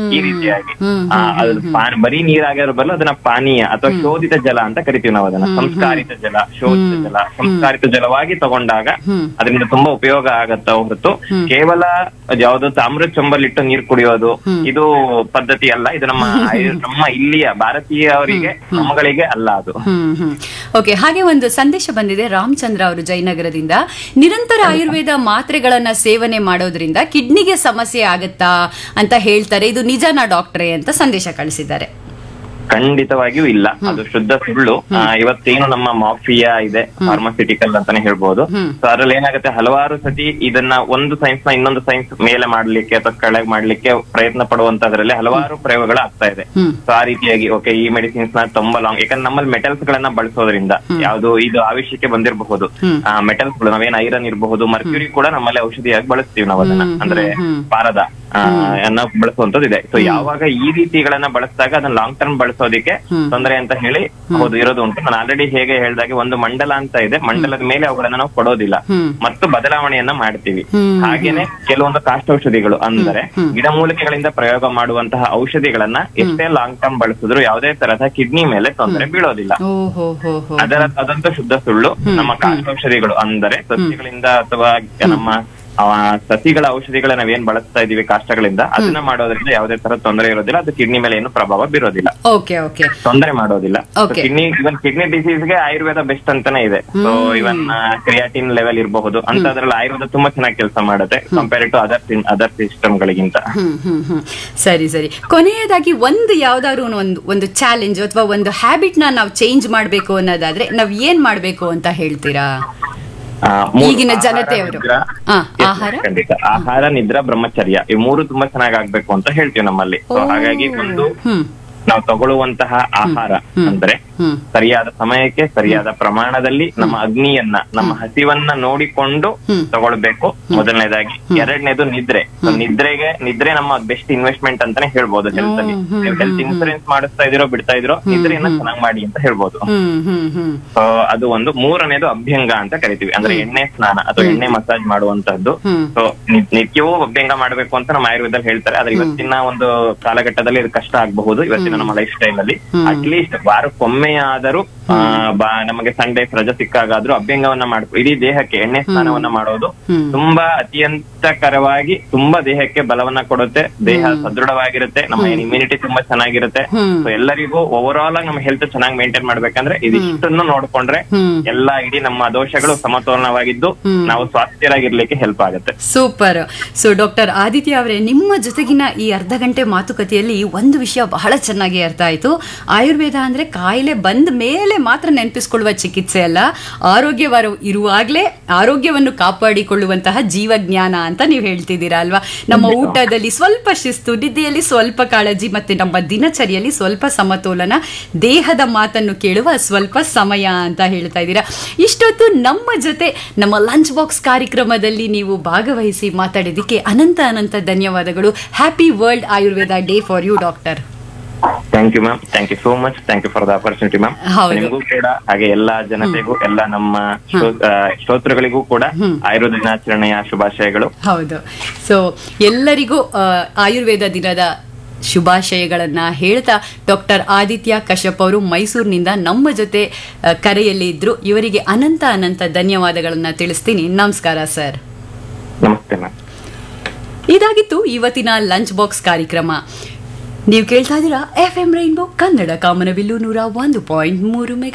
ಈ ರೀತಿಯಾಗಿ ಹ್ಮ್, ಆ, ಅದು ಪಾನ್- ಬರೀ ನೀರಾಗಿರೋ ಬದಲು ಅದನ್ನ ಪಾನೀಯ ಅಥವಾ ಶೋಧಿತ ಜಲ ಅಂತ ಕರಿತೀವಿ ನಾವು ಅದನ್ನ ಸಂಸ್ಕಾರಿತ ಜಲ ಶೋಧಿತ ಜಲ ಸಂಸ್ಕಾರಿತ ಜಲವಾಗಿ ತಗೊಂಡಾಗ ಹ್ಮ್. ಅದರಿಂದ ತುಂಬಾ ಉಪಯೋಗ ಆಗತ್ತ ಹೊರತು ಕೇವಲ ಯಾವ್ದು ತಾಮ್ರದ ಚೊಂಬಲ್ಲಿಟ್ಟು ನೀರ್ ಕುಡಿಯೋದು ಇದು ಪದ್ಧತಿ ಅಲ್ಲ ಇದು ನಮ್ಮ ಆಯು- ನಮ್ಮ ಇಲ್ಲಿಯ ಭಾರತೀಯವರಿಗೆ ನಮ್ಮಗಳಿಗೆ ಅಲ್ಲ ಅದು ಹ್ಮ್ ಹ್ಮ್ ಓಕೆ ಹಾಗೆ ಒಂದು ಸಂದೇಶ ಬಂದಿದೆ ರಾಮಚಂದ್ರ ಅವರು ಜಯನಗರದಿಂದ ನಿರಂತರ ಆಯುರ್ವೇದ ಮಾತ್ರೆಗಳನ್ನ ಸೇವನೆ ಮಾಡೋದ್ರಿಂದ ಕಿಡ್ನಿಗೆ ಸಮಸ್ಯೆ ಆಗತ್ತಾ ಅಂತ ಹೇಳ್ತಾರೆ ಇದು ನಿಜನಾ ಡಾಕ್ಟ್ರೇ ಅಂತ ಸಂದೇಶ ಕಳಿಸಿದ್ದಾರೆ ಖಂಡಿತವಾಗಿಯೂ ಇಲ್ಲ ಅದು ಶುದ್ಧ ಸುಳ್ಳು ಆ, ಇವತ್ತೇನು ನಮ್ಮ ಮಾಫಿಯಾ ಇದೆ ಫಾರ್ಮಾಸ್ಯೂಟಿಕಲ್ ಅಂತಾನೆ ಹೇಳ್ಬೋದು ಸೊ ಅದ್ರಲ್ಲಿ ಏನಾಗುತ್ತೆ ಹಲವಾರು ಸತಿ ಇದನ್ನ ಒಂದು ಸೈನ್ಸ್ ನ ಇನ್ನೊಂದು ಸೈನ್ಸ್ ಮೇಲೆ ಮಾಡ್ಲಿಕ್ಕೆ ಅಥವಾ ಕೆಳಗೆ ಮಾಡ್ಲಿಕ್ಕೆ ಪ್ರಯತ್ನ ಪಡುವಂತದ್ರಲ್ಲಿ ಹಲವಾರು ಪ್ರಯೋಗಗಳು ಆಗ್ತಾ ಇದೆ ಹ್ಮ್. ಸೊ ಆ ರೀತಿಯಾಗಿ ಓಕೆ ಈ ಮೆಡಿಸಿನ್ಸ್ ನ ತುಂಬಾ ಲಾಂಗ್ ಯಾಕಂದ್ರೆ ನಮ್ಮಲ್ಲಿ ಮೆಟಲ್ಸ್ ಗಳನ್ನ ಬಳಸೋದ್ರಿಂದ ಯಾವ್ದು ಇದು ಆವಿಷ್ಯಕ್ಕೆ ಬಂದಿರಬಹುದು ಮೆಟಲ್ಸ್ ಗಳು ನಾವೇನ್ ಐರನ್ ಇರಬಹುದು ಮರ್ಕ್ಯೂರಿ ಕೂಡ ನಮ್ಮಲ್ಲಿ ಔಷಧಿಯಾಗಿ ಬಳಸ್ತೀವಿ ನಾವು ಅದನ್ನ ಅಂದ್ರೆ ಪಾರದ ಆ, ಅನ್ನ ಬಳಸುವಂತದ್ದು ಇದೆ ಸೊ ಯಾವಾಗ ಈ ರೀತಿಗಳನ್ನ ಬಳಸಿದಾಗ ಅದನ್ನ ಲಾಂಗ್ ಟರ್ಮ್ ಬಳಸೋದಿಕ್ಕೆ ತೊಂದರೆ ಅಂತ ಹೇಳಿ ಹೌದು ಇರೋದು ಉಂಟು ನಾನು ಆಲ್ರೆಡಿ ಹೇಗೆ ಹೇಳ್ದಾಗೆ ಒಂದು ಮಂಡಲ ಅಂತ ಇದೆ ಮಂಡಲದ ಮೇಲೆ ಅವುಗಳನ್ನ ನಾವು ಕೊಡೋದಿಲ್ಲ ಹ್ಮ್. ಮತ್ತು ಬದಲಾವಣೆಯನ್ನ ಮಾಡ್ತೀವಿ ಹ್ಮ್. ಹಾಗೇನೆ ಕೆಲವೊಂದು ಕಾಷ್ಟೌಷಧಿಗಳು ಅಂದ್ರೆ ಗಿಡಮೂಲಿಕೆಗಳಿಂದ ಪ್ರಯೋಗ ಮಾಡುವಂತಹ ಔಷಧಿಗಳನ್ನ ಎಷ್ಟೇ ಲಾಂಗ್ ಟರ್ಮ್ ಬಳಸಿದ್ರು ಯಾವುದೇ ತರಹದ ಕಿಡ್ನಿ ಮೇಲೆ ತೊಂದರೆ ಬೀಳೋದಿಲ್ಲ ಓ ಹೋ ಹೋ ಹೋ ಅದರ ಅದಂತೂ ಶುದ್ಧ ಸುಳ್ಳು ನಮ್ಮ ಕಾಷ್ಟೌಷಧಿಗಳು ಅಂದರೆ ಸಸ್ಯಗಳಿಂದ ಅಥವಾ ನಮ್ಮ ಆ, ಸಸಿಗಳ ಔಷಧಿಗಳ ನಾವೇನ್ ಬಳಸ್ತಾ ಇದೀವಿ ಕಾಷ್ಟಗಳಿಂದ ಅದನ್ನ ಮಾಡೋದ್ರಿಂದ ಯಾವುದೇ ತರ ತೊಂದರೆ ಇರೋದಿಲ್ಲ ಅದು ಕಿಡ್ನಿ ಮೇಲೆ ಏನು ಪ್ರಭಾವ ಬೀರೋದಿಲ್ಲ ಓಕೆ ಓಕೆ ತೊಂದರೆ ಮಾಡೋದಿಲ್ಲ Okay. ಕಿಡ್ನಿ ಇವನ್ ಕಿಡ್ನಿ ಡಿಸೀಸ್ಗೆ ಆಯುರ್ವೇದ ಬೆಸ್ಟ್ ಅಂತಾನೆ ಇದೆ ಸೊ ಇವನ್ ಕ್ರಿಯಾಟಿನ್ ಲೆವೆಲ್ ಇರಬಹುದು ಅಂತದ್ರಲ್ಲಿ ಆಯುರ್ವೇದ ತುಂಬಾ ಚೆನ್ನಾಗಿ ಕೆಲಸ ಮಾಡುತ್ತೆ compare to other other system ಗಳಿಗಿಂತ ಹ್ಮ್ ಹ್ಮ್ ಹ್ಮ್ ಸರಿ ಸರಿ ಕೊನೆಯದಾಗಿ ಒಂದು ಯಾವ್ದಾದ್ರು ಒಂದು ಒಂದು ಚಾಲೆಂಜ್ ಅಥವಾ ಒಂದು ಹ್ಯಾಬಿಟ್ ನ ನಾವು ಚೇಂಜ್ ಮಾಡ್ಬೇಕು ಅನ್ನೋದಾದ್ರೆ ನಾವ್ ಏನ್ ಮಾಡ್ಬೇಕು ಅಂತ ಹೇಳ್ತೀರಾ ಆ, ಮೂರು ಈಗಿನ ಆಹಾರ, ಜನತೆಯವರು. ನಿದ್ರಾ, ಆ, Yes, ಆಹಾರ? ಖಂಡಿತ ಆಹಾರ ನಿದ್ರಾ ಬ್ರಹ್ಮಚರ್ಯ ಈ ಮೂರು ತುಂಬಾ ಚೆನ್ನಾಗಿ ಆಗ್ಬೇಕು ಅಂತ ಹೇಳ್ತೀವಿ ನಮ್ಮಲ್ಲಿ ಸೊ ಹಾಗಾಗಿ ಒಂದು ಹ್ಮ್ ನಾವು ತಗೊಳ್ಳುವಂತಹ ಆಹಾರ ಅಂದ್ರೆ ಹ್ಮ್ ಸರಿಯಾದ ಸಮಯಕ್ಕೆ ಸರಿಯಾದ ಪ್ರಮಾಣದಲ್ಲಿ ನಮ್ಮ ಅಗ್ನಿಯನ್ನ ನಮ್ಮ ಹಸಿವನ್ನ ನೋಡಿಕೊಂಡು ತಗೊಳ್ಬೇಕು ಮೊದಲನೇದಾಗಿ ಎರಡನೇದು ನಿದ್ರೆ So, ನಿದ್ರೆಗೆ ನಿದ್ರೆ ನಮ್ಮ ಬೆಸ್ಟ್ ಇನ್ವೆಸ್ಟ್ಮೆಂಟ್ ಅಂತಾನೆ ಹೇಳ್ಬೋದು ಹೆಲ್ತ್ ಅಲ್ಲಿ ನೀವು ಹೆಲ್ತ್ ಇನ್ಸೂರೆನ್ಸ್ ಮಾಡಿಸ್ತಾ ಇದೀರೋ ಬಿಡ್ತಾ ಇದೀರೋ ನಿದ್ರೆಯನ್ನ ಚೆನ್ನಾಗಿ ಮಾಡಿ ಅಂತ ಹೇಳ್ಬೋದು ಹ್ಮ್ ಹ್ಮ್ ಹ್ಮ್ ಸೊ ಅದು ಒಂದು ಮೂರನೇದು ಅಭ್ಯಂಗ ಅಂತ ಕರಿತೀವಿ ಅಂದ್ರೆ ಎಣ್ಣೆ ಸ್ನಾನ ಅಥವಾ ಎಣ್ಣೆ ಮಸಾಜ್ ಮಾಡುವಂತಹದ್ದು ಹ್ಮ್. ಸೊ ನಿತ್ಯವೂ ಅಭ್ಯಂಗ ಮಾಡಬೇಕು ಅಂತ ನಮ್ಮ ಆಯುರ್ವೇದದಲ್ಲಿ ಹೇಳ್ತಾರೆ ಆದ್ರೆ ಇವತ್ತಿನ ಒಂದು ಕಾಲಘಟ್ಟದಲ್ಲಿ ಇದು ಕಷ್ಟ ಆಗಬಹುದು ಇವತ್ತಿನ ನಮ್ಮ ಲೈಫ್ ಸ್ಟೈಲ್ ಅಲ್ಲಿ ಅಟ್ಲೀಸ್ಟ್ ವಾರಕ್ಕೊಮ್ಮೆ ಆದರೂ ಆ, ಬಾ- ನಮಗೆ ಸಂಡೇ ರಜೆ ಸಿಕ್ಕಾಗಾದ್ರೂ ಅಭ್ಯಂಗವನ್ನ ಮಾಡ್ಕೊ ಇಡೀ ದೇಹಕ್ಕೆ ಎಣ್ಣೆ ಸ್ನಾನವನ್ನ ಮಾಡೋದು ತುಂಬಾ ಅತ್ಯಂತಕರವಾಗಿ ತುಂಬಾ ದೇಹಕ್ಕೆ ಬಲವನ್ನ ಕೊಡುತ್ತೆ ದೇಹ ಸದೃಢವಾಗಿರುತ್ತೆ ನಮ್ಮ ಇಮ್ಯುನಿಟಿ ತುಂಬಾ ಚೆನ್ನಾಗಿರುತ್ತೆ ಸೊ ಎಲ್ಲರಿಗೂ ಓವರ್ ಆಲ್ ಆಗಿ ನಮ್ಮ ಹೆಲ್ತ್ ಚೆನ್ನಾಗಿ ಮೇಂಟೈನ್ ಮಾಡ್ಬೇಕಂದ್ರೆ ಇದಿಷ್ಟನ್ನು ನೋಡ್ಕೊಂಡ್ರೆ ಹ್ಮ್. ಎಲ್ಲಾ ಇಡೀ ನಮ್ಮ ದೋಷಗಳು ಸಮತೋಲನವಾಗಿದ್ದು ನಾವು ಸ್ವಾಸ್ಥ್ಯರಾಗಿರ್ಲಿಕ್ಕೆ ಹೆಲ್ಪ್ ಆಗುತ್ತೆ ಸೂಪರ್ ಸೊ ಡಾಕ್ಟರ್ ಆದಿತ್ಯ ಅವರೇ ನಿಮ್ಮ ಜೊತೆಗಿನ ಈ ಅರ್ಧ ಗಂಟೆ ಮಾತುಕತೆಯಲ್ಲಿ ಒಂದು ವಿಷಯ ಬಹಳ ಚೆನ್ನಾಗಿ ಅರ್ಥ ಆಯ್ತು ಆಯುರ್ವೇದ ಅಂದ್ರೆ ಕಾಯಿಲೆ ಬಂದ ಮೇಲೆ ಮಾತ್ರ ನೆನಪಿಸ್ಕೊಳ್ಳುವ ಚಿಕಿತ್ಸೆ ಅಲ್ಲ ಆರೋಗ್ಯವರು ಇರುವಾಗಲೇ ಆರೋಗ್ಯವನ್ನು ಕಾಪಾಡಿಕೊಳ್ಳುವಂತಹ ಜೀವಜ್ಞಾನ ಅಂತ ನೀವು ಹೇಳ್ತಿದ್ದೀರಾ ಅಲ್ವಾ ನಮ್ಮ ಊಟದಲ್ಲಿ ಸ್ವಲ್ಪ ಶಿಸ್ತು ನಿದ್ದೆಯಲ್ಲಿ ಸ್ವಲ್ಪ ಕಾಳಜಿ ಮತ್ತೆ ನಮ್ಮ ದಿನಚರಿಯಲ್ಲಿ ಸ್ವಲ್ಪ ಸಮತೋಲನ ದೇಹದ ಮಾತನ್ನು ಕೇಳುವ ಸ್ವಲ್ಪ ಸಮಯ ಅಂತ ಹೇಳ್ತಾ ಇದ್ದೀರಾ ಇಷ್ಟೊತ್ತು ನಮ್ಮ ಜೊತೆ ನಮ್ಮ ಲಂಚ್ ಬಾಕ್ಸ್ ಕಾರ್ಯಕ್ರಮದಲ್ಲಿ ನೀವು ಭಾಗವಹಿಸಿ ಮಾತಾಡಿದ್ದಕ್ಕೆ ಅನಂತ ಅನಂತ ಧನ್ಯವಾದಗಳು happy world Ayurveda day for you doctor thank you ma'am thank you so much thank you for the opportunity ma'am ಹೌದು. ನಿಮಗೂ ಕೂಡ ಹಾಗೆ ಎಲ್ಲಾ ಜನತೆಗೂ ಎಲ್ಲ ನಮ್ಮ ಶ್ರೋ- ಆ, ಶ್ರೋತೃಗಳಿಗೂ ಕೂಡ ಆಯುರ್ವೇದ ದಿನಾಚರಣೆಯ ಶುಭಾಶಯಗಳು ಹೌದು ಸೊ ಎಲ್ಲರಿಗೂ ಆ, ಆಯುರ್ವೇದ ದಿನದ ಶುಭಾಶಯಗಳನ್ನ ಹೇಳ್ತಾ ಡಾಕ್ಟರ್ ಆದಿತ್ಯ ಕಶ್ಯಪ್ ಅವರು ಮೈಸೂರಿನಿಂದ ನಮ್ಮ ಜೊತೆ ಆ, ಕರೆಯಲ್ಲಿ ಇದ್ರು ಇವರಿಗೆ ಅನಂತ ಅನಂತ ಧನ್ಯವಾದಗಳನ್ನ ತಿಳಿಸ್ತೀನಿ ನಮಸ್ಕಾರ ಸರ್ ನಮಸ್ತೆ ಮ್ಯಾಮ್ ಇದಾಗಿತ್ತು ಇವತ್ತಿನ ಲಂಚ್ ಬಾಕ್ಸ್ ಕಾರ್ಯಕ್ರಮ ನೀವು ಕೇಳ್ತಾ ಇದ್ದೀರಾ ಎಫ್ ಎಂ ರೈನ್ಬೋ ಕನ್ನಡ ಕಾಮನಬಿಲ್ಲು ನೂರ ಒಂದು ಪಾಯಿಂಟ್ ಮೂರು ಮೆಗಾ